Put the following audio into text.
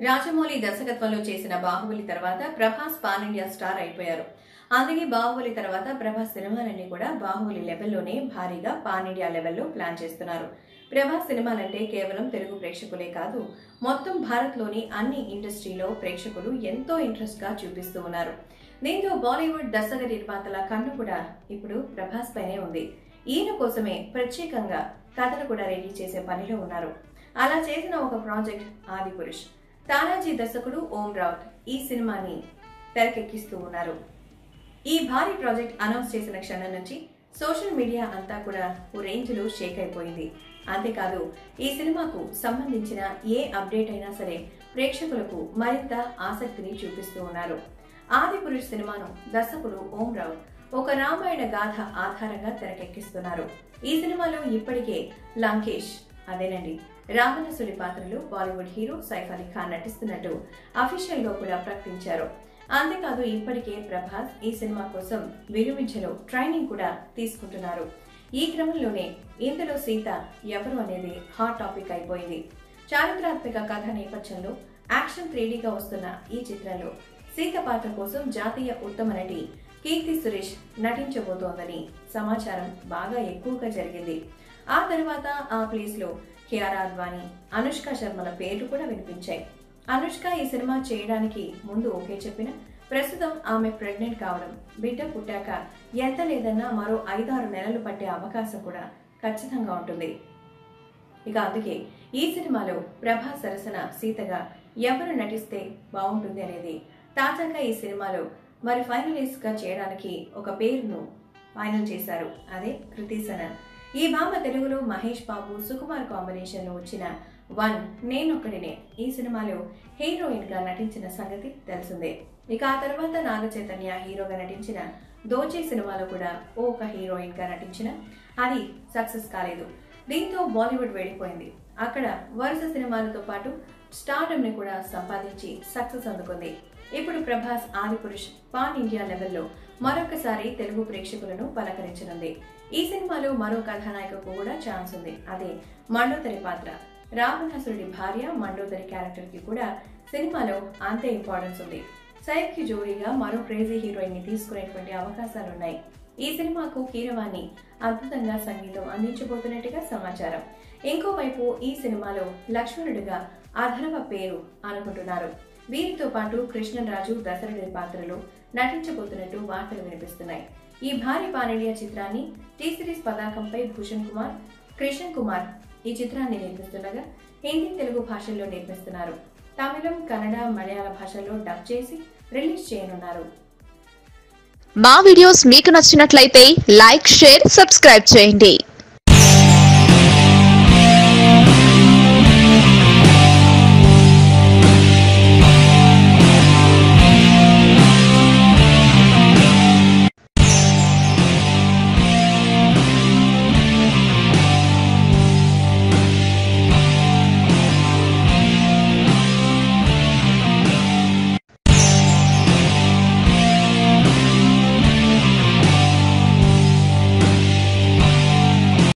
రాజమౌళి దర్శకత్వంలో చేసిన బాహుబలి తర్వాత ప్రభాస్ పాన్ ఇండియా స్టార్ అయిపోయారు అందుకే బాహుబలి తర్వాత ప్రభాస్ సినిమాలన్నీ కూడా బాహుబలి లెవెల్లోనే భారీగా పాన్ ఇండియా లెవెల్లో ప్లాన్ చేస్తున్నారు ప్రభాస్ సినిమాలంటే కేవలం తెలుగు ప్రేక్షకులే కాదు మొత్తం భారత్లోని అన్ని ఇండస్ట్రీలో ప్రేక్షకులు ఎంతో ఇంట్రెస్ట్ గా చూపిస్తూ ఉన్నారు దీంతో బాలీవుడ్ దర్శక నిర్మాతల కన్ను కూడా ఇప్పుడు ప్రభాస్ పైనే ఉంది ఈయన కోసమే ప్రత్యేకంగా కథను కూడా రెడీ చేసే పనిలో ఉన్నారు అలా చేసిన ఒక ప్రాజెక్ట్ ఆది పురుష్ తానాజీ దర్శకుడు ఓం రావుత్ ఈ సినిమాని తెరకెక్కిస్తూ ఉన్నారు ఈ భారీ ప్రాజెక్ట్ అనౌన్స్ చేసిన క్షణం నుంచి సోషల్ మీడియా అంతా కూడా ఓ రేంజ్లో షేక్ అయిపోయింది అంతేకాదు ఈ సినిమాకు సంబంధించిన ఏ అప్డేట్ అయినా సరే ప్రేక్షకులకు మరింత ఆసక్తిని చూపిస్తూ ఉన్నారు ఆది పురుష్ సినిమాను దర్శకుడు ఓం రావు ఒక రామాయణ గాథ ఆధారంగా తెరకెక్కిస్తున్నారు ఈ సినిమాలో ఇప్పటికే లంకేష్ అదేనండి రావణసుడి పాత్రలో బాలీవుడ్ హీరో సైఫ్ అలీ ఖాన్ నటిస్తున్నట్టు అఫీషియల్ గా కూడా ప్రకటించారు అంతేకాదు ఇప్పటికే ప్రభాస్ ఈ సినిమా కోసం విలువించలో ట్రైనింగ్ కూడా తీసుకుంటున్నారు ఈ క్రమంలోనే ఇందులో సీత ఎవరు అనేది హాట్ టాపిక్ అయిపోయింది చారిత్రాత్మక కథ నేపథ్యంలో యాక్షన్ త్రీడీగా వస్తున్న ఈ చిత్రంలో సీత పాత్ర కోసం జాతీయ ఉత్తమ నటి కీర్తి సురేష్ నటించబోతోందని సమాచారం బాగా ఎక్కువగా జరిగింది ఆ తర్వాత ఆ ప్లేస్ లో కియారా అద్వానీ అనుష్క శర్మల పేర్లు కూడా వినిపించాయి అనుష్క ఈ సినిమా చేయడానికి ముందు ఓకే చెప్పిన ప్రస్తుతం ఆమె ప్రెగ్నెంట్ కావడం బిడ్డ పుట్టాక ఎంత లేదన్నా మరో ఐదారు నెలలు పట్టే అవకాశం కూడా ఖచ్చితంగా ఉంటుంది ఇక అందుకే ఈ సినిమాలో ప్రభా సరసన సీతగా ఎవరు నటిస్తే బాగుంటుంది అనేది తాజాగా ఈ సినిమాలో మరి ఫైనలిస్ట్ గా చేయడానికి ఒక పేరును ఫైనల్ చేశారు అదే కృతి సనన్ ఈ భామ తెలుగులో మహేష్ బాబు సుకుమార్ కాంబినేషన్ లో వచ్చిన వన్ నేనొక్కడినే ఈ సినిమాలో హీరోయిన్ గా నటించిన సంగతి తెలిసిందే ఇక ఆ తర్వాత నాగ చైతన్య హీరోగా నటించిన దోచే సినిమాలో కూడా ఓ ఒక హీరోయిన్ గా నటించిన అది సక్సెస్ కాలేదు దీంతో బాలీవుడ్ వెళ్ళిపోయింది అక్కడ వరుస సినిమాలతో పాటు స్టార్డమ్ ని కూడా సంపాదించి సక్సెస్ అందుకుంది ఇప్పుడు ప్రభాస్ ఆదిపురుష్ పాన్ ఇండియా లెవెల్లో మరొకసారి తెలుగు ప్రేక్షకులను పలకరించనుంది ఈ సినిమాలో మరో కథానాయకకు కూడా ఛాన్స్ ఉంది అదే మండోదరి పాత్ర రావణాసురుడి భార్య మండోదరి క్యారెక్టర్ కి కూడా సినిమాలో అంతే ఇంపార్టెన్స్ ఉంది సైఫ్ కి జోడీగా మరో క్రేజీ హీరోయిన్ ని తీసుకునేటువంటి అవకాశాలున్నాయి ఈ సినిమాకు కీరవాణి అద్భుతంగా సంగీతం అందించబోతున్నట్టుగా సమాచారం ఇంకోవైపు ఈ సినిమాలో లక్ష్మణుడిగా అధర్వ పేరు అనుకుంటున్నారు వీరితో పాటు కృష్ణరాజు దశరథి పాత్రలో నటించబోతున్నట్టు వార్తలు వినిపిస్తున్నాయి ఈ భారీ పానిడియా చిత్రాన్ని టీ సిరీస్ పతాకంపై భూషణ్ కుమార్ కృష్ణన్ కుమార్ ఈ చిత్రాన్ని నిర్మిస్తుండగా హిందీ తెలుగు భాషల్లో నిర్మిస్తున్నారు తమిళం కన్నడ మలయాళ భాషల్లో డబ్ చేసి రిలీజ్ చేయనున్నారు మా వీడియోస్ మీకు నచ్చినట్లయితే లైక్ షేర్ సబ్స్క్రైబ్ చేయండి